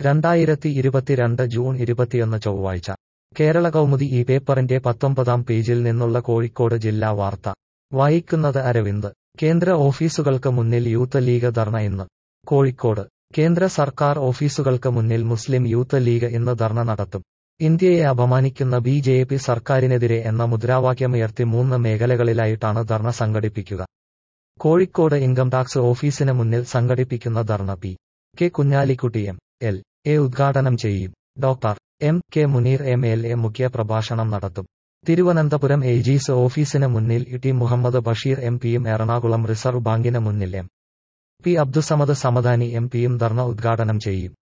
രണ്ടായിരത്തി ഇരുപത്തിരണ്ട് ജൂൺ ഇരുപത്തിയൊന്ന് ചൊവ്വാഴ്ച കേരള കൗമുദി ഈ പേപ്പറിന്റെ പത്തൊമ്പതാം പേജിൽ നിന്നുള്ള കോഴിക്കോട് ജില്ലാ വാർത്ത വായിക്കുന്നത് അരവിന്ദ് കേന്ദ്ര ഓഫീസുകൾക്ക് മുന്നിൽ യൂത്ത് ലീഗ് ധർണ ഇന്ന് കോഴിക്കോട് കേന്ദ്ര സർക്കാർ ഓഫീസുകൾക്ക് മുന്നിൽ മുസ്ലിം യൂത്ത് ലീഗ് ഇന്ന് ധർണ നടത്തും ഇന്ത്യയെ അപമാനിക്കുന്ന ബി ജെ പി സർക്കാരിനെതിരെ എന്ന മുദ്രാവാക്യമുയർത്തി മൂന്ന് മേഖലകളിലായിട്ടാണ് ധർണ സംഘടിപ്പിക്കുക കോഴിക്കോട് ഇൻകം ടാക്സ് ഓഫീസിന് മുന്നിൽ സംഘടിപ്പിക്കുന്ന dharna P K Kunhalikutty M L A ഉദ്ഘാടനം ചെയ്യും doctor M K Muneer M L A മുഖ്യ പ്രഭാഷണം നടത്തും തിരുവനന്തപുരം ഏജീസ് ഓഫീസിന് മുന്നിൽ ടി മുഹമ്മദ് ബഷീർ എം പിയും എറണാകുളം റിസർവ് ബാങ്കിന് മുന്നിൽ M P Abdussamad Samadani M പിയും ധർണ ഉദ്ഘാടനം ചെയ്യും